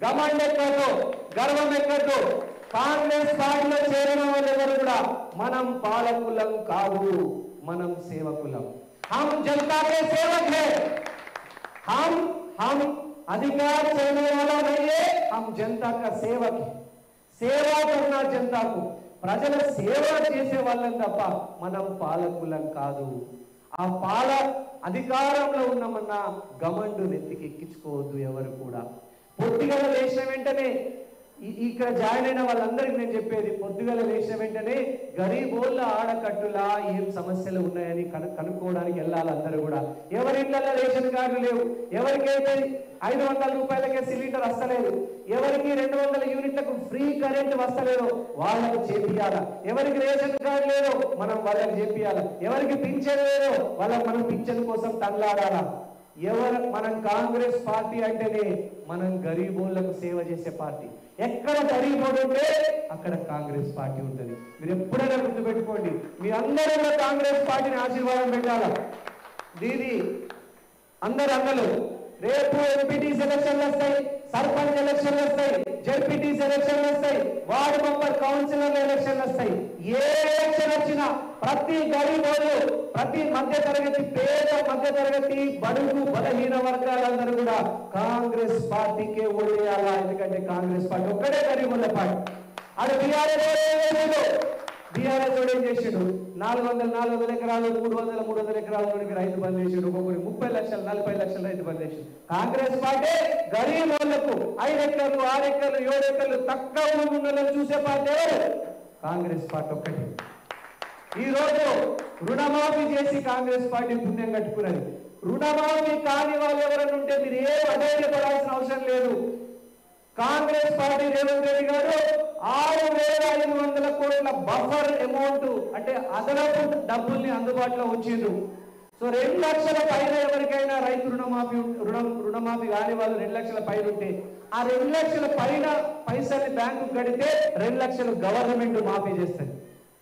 గమండ్ ఎక్కద్దు గర్వం ఎక్కద్దు కాంగ్రెస్ పార్టీలో చేరిన వాళ్ళు ఎవరు కూడా మనం పాలకులం కాదు మనం సేవకులం हम जनता के सेवक हैं हम हम अधिकार चलने वाला नहीं है हम जनता का सेवक है సేవా కన్నా జనతాకు ప్రజల సేవ చేసే వాళ్ళం తప్ప మనం పాలకులం కాదు ఆ పాల అధికారంలో ఉన్నామన్న గమండు నెత్తికి ఎక్కించుకోవద్దు ఎవరు కూడా పొద్దుగల లేచిన వెంటనే ఈ- ఇక్కడ జాయిన్ అయిన వాళ్ళందరికీ నేను చెప్పేది పొద్దుగల లేచిన వెంటనే గరీబోళ్ళ ఆడకట్టులా ఏం సమస్యలు ఉన్నాయని కను కనుక్కోవడానికి వెళ్ళాలి అందరూ కూడా ఎవరి ఇళ్ళల్లో రేషన్ కార్డు లేవు ఎవరికైతే ఐదు వందల రూపాయలకే సిలిండర్ వస్తలేదు ఎవరికి రెండు వందల యూనిట్లకు ఫ్రీ కరెంట్ వస్తలేదో వాళ్ళకు చేపియాల ఎవరికి రేషన్ కార్డు లేదో మనం వాళ్ళకి చేపియాల ఎవరికి పింఛన్ లేదో వాళ్ళకి మనం పింఛన్ కోసం తల్లాడాలా ఎవరు మనం కాంగ్రెస్ పార్టీ అంటేనే మనం గరీబోళ్లకు సేవ చేసే పార్టీ ఎక్కడ గరీబోడు ఉంటే అక్కడ కాంగ్రెస్ పార్టీ ఉంటుంది మీరు ఎప్పుడైనా గుర్తుపెట్టుకోండి మీ అందరూ కూడా కాంగ్రెస్ పార్టీని ఆశీర్వాదం పెట్టాల దీది అందరు అన్నలు రేపు ఎంపీటీసీ ఎలక్షన్లు వస్తాయి సర్పంచ్ ఎలక్షన్లు వస్తాయి జడ్పీటీసీ ఎలక్షన్లు వస్తాయి వార్డు మెంబర్ కౌన్సిలర్ ఎలక్షన్లు వస్తాయి ఏ ఎలక్షన్ వచ్చినా ప్రతి గరీబోళ్ళు ప్రతి మధ్య తరగతి పేద మధ్య తరగతి బడుగు బలహీన వర్గాలందరూ కూడా కాంగ్రెస్ పార్టీకే ఓటేయాలా ఎందుకంటే కాంగ్రెస్ పార్టీ ఒక్కడే గరీబుల పార్టీ అది బీఆర్ఎస్ బీఆర్ఎస్ ఏం చేసిండు నాలుగు వందల నాలుగు వందల ఎకరాలు మూడు వందల మూడు వందల ఎకరాల వరకు రైతు బంద్ చేసిండు ఒక్కొక్కరి ముప్పై లక్షలు నలభై లక్షలు రైతు బంద్ చేసిండు కాంగ్రెస్ పార్టీ గరీబ్ వాళ్ళకు ఐదు ఎకర్లు ఆరు ఎకర్లు ఏడు ఎకర్లు తక్కువ భూమి ఉన్న వాళ్ళని చూసే పార్టీ ఎవరు? కాంగ్రెస్ పార్టీ ఒక్కటి ఈ రోజు రుణమాఫీ చేసి కాంగ్రెస్ పార్టీ పుణ్యం కట్టుకున్నది రుణమాఫీ కాని వాళ్ళు ఎవరైనా ఉంటే మీరు ఏ అధైర్యపడాల్సిన అవసరం లేదు కాంగ్రెస్ పార్టీ రేవంత్ రెడ్డి గారు ఆరు వేల ఐదు వందల కోట్ల బఫర్ అమౌంట్ అంటే అదనపు డబ్బుల్ని అందుబాటులో ఉంచిండ్రు సో రెండు లక్షల పైన ఎవరికైనా రైతు రుణమాఫీ రుణం రుణమాఫీ కాని వాళ్ళు రెండు లక్షల పైన ఉంటే ఆ రెండు లక్షల పైన పైసల్ని బ్యాంకు కడితే రెండు లక్షలు గవర్నమెంట్ మాఫీ చేస్తుంది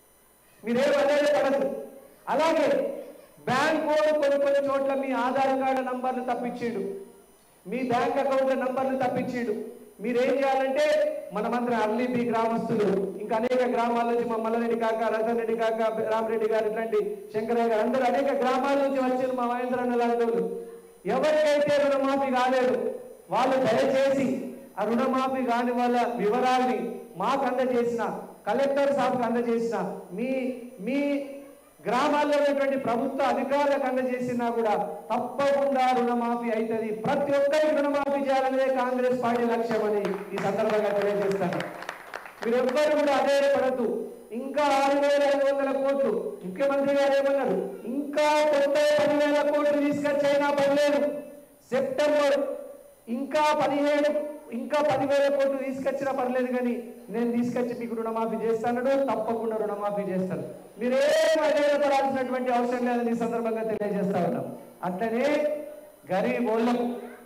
మీరేం అనేది పడదు అలాగే బ్యాంక్ కోడ్ కొన్ని కొన్ని చోట్ల మీ ఆధార్ కార్డు నంబర్లు తప్పించిండు మీ బ్యాంక్ అకౌంట్ల నంబర్లు తప్పించిండు మీరేం చేయాలంటే మనమందరం అర్లీ బి గ్రామస్తులు ఇంకా అనేక గ్రామాల నుంచి మా మల్లరెడ్డి కాక రతన్ రెడ్డి కాక రామరెడ్డి గారు ఇట్లాంటి శంకరయ్య గారు అందరూ అనేక గ్రామాల నుంచి వచ్చిన మా మహేంద్ర అన్న లాంటి వాళ్ళు ఎవరికైతే రుణమాఫీ కాలేదు వాళ్ళు దయచేసి ఆ రుణమాఫీ కాని వాళ్ళ వివరాల్ని మాకు అందజేసిన కలెక్టర్ సాబ్కి అందజేసిన మీ మీ గ్రామాల్లో ఉన్నటువంటి ప్రభుత్వ అధికారులకు అందజేసినా కూడా తప్పకుండా రుణమాఫీ అవుతుంది ప్రతి ఒక్కరికి రుణమాఫీ చేయాలనేదే కాంగ్రెస్ పార్టీ లక్ష్యం అని ఈ సందర్భంగా తెలియజేస్తాను మీరు ఎవ్వరు కూడా అధైర్యపడద్దు ఇంకా ఆరు వేల ఐదు వందల కోట్లు ముఖ్యమంత్రి గారు ఏమన్నారు ఇంకా కొత్త పదివేల కోట్లు తీసుకొచ్చైనా పర్లేదు సెప్టెంబర్ ఇంకా పదిహేడు ఇంకా పదివేల కోట్లు తీసుకొచ్చినా పర్లేదు కానీ నేను తీసుకొచ్చి మీకు రుణమాఫీ చేస్తాను తప్పకుండా రుణమాఫీ చేస్తాను మీరేం అధైర్యపడాల్సినటువంటి అవసరం లేదని ఈ సందర్భంగా తెలియజేస్తా ఉన్నాం అట్లనే గరీబోళ్లకు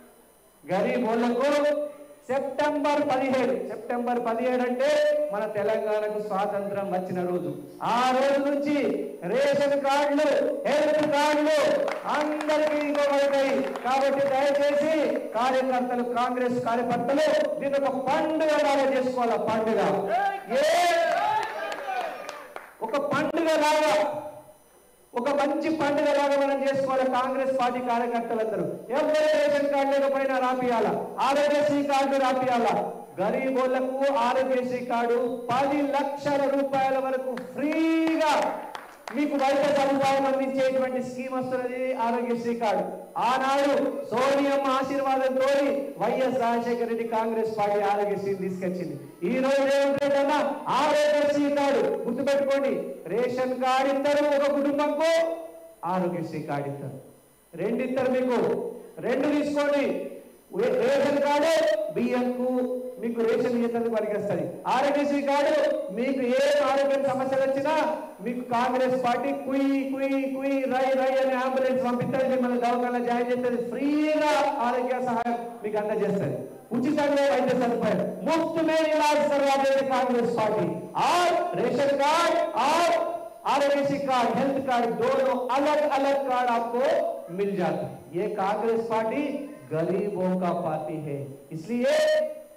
గరీబోళ్లకు సెప్టెంబర్ పదిహేడు సెప్టెంబర్ పదిహేడు అంటే మన తెలంగాణకు స్వాతంత్రం వచ్చిన రోజు ఆ రోజు నుంచి రేషన్ కార్డులు హెల్త్ కార్డులు అందరికీ ఇవ్వబడతాయి కాబట్టి దయచేసి కార్యకర్తలు కాంగ్రెస్ కార్యకర్తలు దీన్ని ఒక పండుగ లాగా చేసుకోవాలి పండుగ ఏ ఒక పండుగ లాగా ఒక మంచి పండుగ లాగా మనం చేసుకోవాలి కాంగ్రెస్ పార్టీ కార్యకర్తలందరూ ఎవరు రేషన్ కార్డు లేకపోయినా రాపియాల ఆరోగ్యశ్రీ కార్డు రాపియాల గరీబోళ్లకు ఆరోగ్యశ్రీ కార్డు పది లక్షల రూపాయల వరకు ఫ్రీగా మీకు వైద్య సదుపాయం అందించేటువంటి స్కీమ్ వస్తున్నది ఆరోగ్యశ్రీ కార్డు ఆనాడు సోనియమ్మ ఆశీర్వాదంతో వైఎస్ రాజశేఖర రెడ్డి కాంగ్రెస్ పార్టీ ఆరోగ్యశ్రీ తీసుకొచ్చింది ఈ రోజు రేవంత్ రెడ్డి అన్న ఆరోగ్యశ్రీ కార్డు గుర్తుపెట్టుకోండి రేషన్ కార్డు ఇస్తారు ఒక కుటుంబంకు ఆరోగ్యశ్రీ కార్డు ఇస్తారు రెండు ఇస్తారు మీకు రెండు తీసుకోండి ఏ- రేషన్ కార్డు బియ్యంకు మీకు రేషన్ ఇయ్యేందుకు పనికొస్తుంది ఆరోగ్యశ్రీ కార్డు మీకు ఏ ఆరోగ్య సమస్యలు వచ్చినా మీకు కాంగ్రెస్ పార్టీ కుయి కుయి కుయి రై రై అని అంబులెన్స్ పంపిస్తుంది మిమ్మల్ని దవాఖాన జాయిన్ చేస్తుంది ఫ్రీగా ఆరోగ్య సహాయం మీకు అందజేస్తుంది ఉచితంగా వైద్య సదుపాయం ముఫ్త్ మే इलाज करवा देगी कांग्रेस पार्टी और रेशन कार्ड और आरोग्य कार्ड हेल्थ कार्ड दोनों अलग अलग कार्ड आपको मिल जाता है ये कांग्रेस पार्टी गरीबों का पार्टी है इसलिए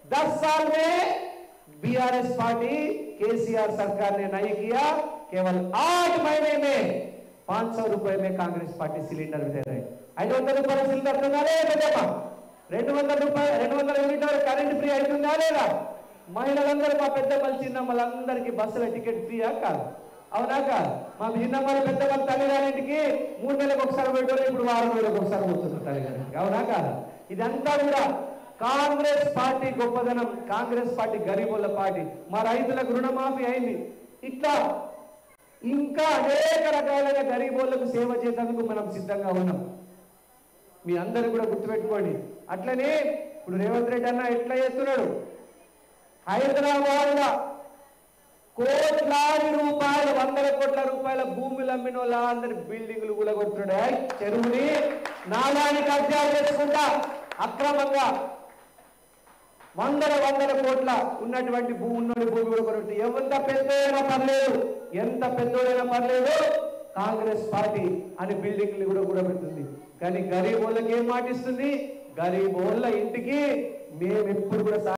दस साल में बीआरएस पार्टी केसीआर सरकार ने नहीं किया केवल आठ महीने में पांच सौ रुपए में कांग्रेस पार्टी सिलेंडर दे रहे ఐదు వందల రూపాయల సిలిండర్ ఉందా లేదా రెండు వందల రూపాయలు రెండు వందల యూనిట్ వరకు కరెంట్ ఫ్రీ అవుతుందా లేదా మహిళలందరూ మా పెద్దమ్మలు చిన్నమ్మలందరికీ బస్సుల టికెట్ ఫ్రీయా కాదు అవునా కాదు మా చిన్నమ్మలు పెద్దమ్మలు తల్లిగారింటికి మూడు నెలలకు ఒకసారి పెట్టారు ఇప్పుడు వారం రోజులకు ఒకసారి పోతున్నారు తల్లిగారింటికి అవునా కాదు ఇదంతా కూడా కాంగ్రెస్ పార్టీ గొప్పదనం కాంగ్రెస్ పార్టీ గరీబుల పార్టీ మా రైతులకు రుణమాఫీ అయింది ఇట్లా ఇంకా అనేక రకాలైన గరీబోళ్లకు సేవ చేసేందుకు మనం సిద్ధంగా ఉన్నాం మీ అందరూ కూడా గుర్తుపెట్టుకోండి అట్లనే ఇప్పుడు రేవంత్ రెడ్డి అన్న ఎట్లా చేస్తున్నాడు హైదరాబాద్ లో కోట్లాది రూపాయలు వందల కోట్ల రూపాయల భూములు అమ్మిన వాళ్ళ అందరి బిల్డింగ్లు కూడా కొడుతున్నాడు ఏయ్, చెరువుని నాలాని కబ్జాలు చేసుకుంటా అక్రమంగా వందల వందల కోట్ల ఉన్నటువంటి భూమి ఉన్నోడి భూమి కూడా కొనుక్కుంటే ఎంత పెద్దోడైనా పర్లేదు ఎంత పెద్దోడైనా పర్లేదు కాంగ్రెస్ పార్టీ అని బిల్డింగ్లు కూడా కూడా పెడుతుంది కానీ గరీబ్ వాళ్ళకి ఏం మాటిస్తుంది గరీబ్ వాళ్ళ ఇంటికి మేము ఎప్పుడు కూడా